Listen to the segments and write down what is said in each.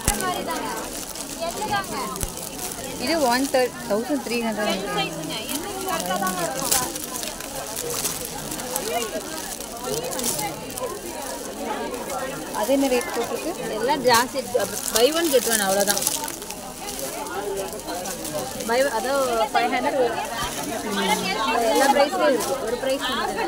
இது one third thousand three hundred அது என்ன ரேட் போட்டிருக்கு எல்லாம் ஜாஸ்தி பை ஒன் கெட் ஒன் அவ்வளோதான் பை அதான் ஃபைவ் ஹண்ட்ரட் வரும் எல்லா ப்ரைஸ்லேயும் இருக்குது ஒரு ப்ரைஸ்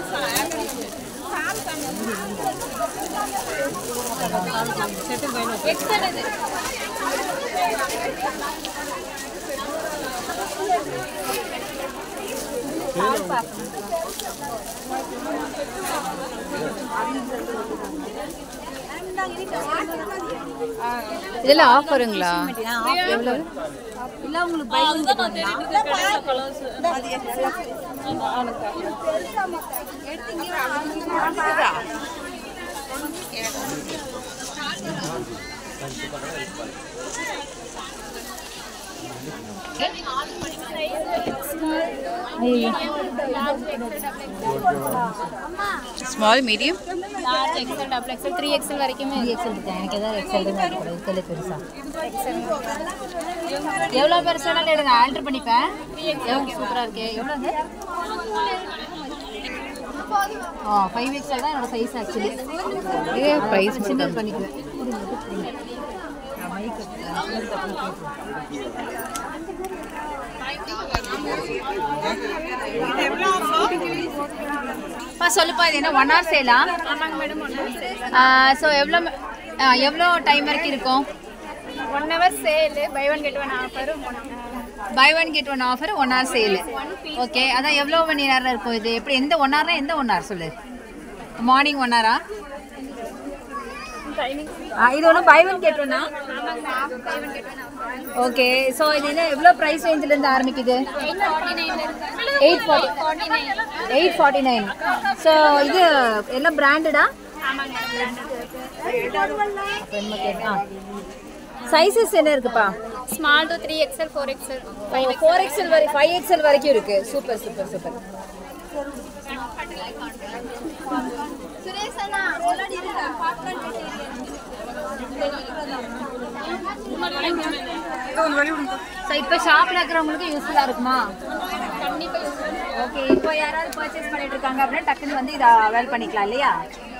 இதெல்லாம் ஆஃபருங்களா எவ்வளோ இல்லை உங்களுக்கு buy one get one small medium large XL double XL three XL வரைக்குமே எக்ஸல் இருக்கு எனக்கு ஏதாவது எக்ஸல் தான் இருக்கக்கூடாது இதுல பெருசா எவ்வளோ பெருசு வேணாலும் எடுங்க ஆல்டர் பண்ணிப்பேன் எவ்வளோ சூப்பராக இருக்கு எவ்வளோங்க ஆ ஃபைவ் எக்ஸல் தான் என்னோட சைஸ் ஆக்சுவலி இதே ப்ரைஸ் சின்னது பண்ணிக்குவேன் பா சொல்லுப்பா இது என்ன ஒன் ஹவர் சேலா ஆமாங்க மேடம் ஒன் ஹவர் ஸோ எவ்வளோ ஆ, எவ்வளோ டைம் வரைக்கும் இருக்கும் one hour sale buy one get one offer buy one get one offer one hour sale okay அதான் எவ்வளோ மணி நேரம் இருக்கும் இது எப்படி எந்த ஒன் ஹவர்னா எந்த ஒன் ஹவர் சொல்லு மார்னிங் ஒன் ஹவரா டைமிங் இது ஒன்றும் பை ஒன் கெட் ஒன்னா ஆமாங்க buy one get one okay so இது என்ன எவ்வளோ ப்ரைஸ் ரேஞ்சிலேருந்து ஆரம்பிக்குது eight forty nine eight forty forty nine eight forty nine so இது எல்லாம் பிராண்டடா ஆமாங்க சைஸஸ் என்ன இருக்குப்பா small to three XL four XL four XL வரை ஃபைவ் எக்ஸல் வரைக்கும் இருக்கு சூப்பர் சூப்பர் சூப்பர் சுரேஷ் அண்ணா பாப்கார்ன் ஸோ இப்போ ஷாப்பில் இருக்கிறவங்களுக்கு யூஸ்ஃபுல்லாக இருக்குமா கண்டிப்பாக யூஸ் ஓகே இப்போ யாராவது பர்ச்சேஸ் பண்ணிட்டு இருக்காங்க அப்படின்னா டக்குன்னு வந்து இதை அவைல் பண்ணிக்கலாம் இல்லையா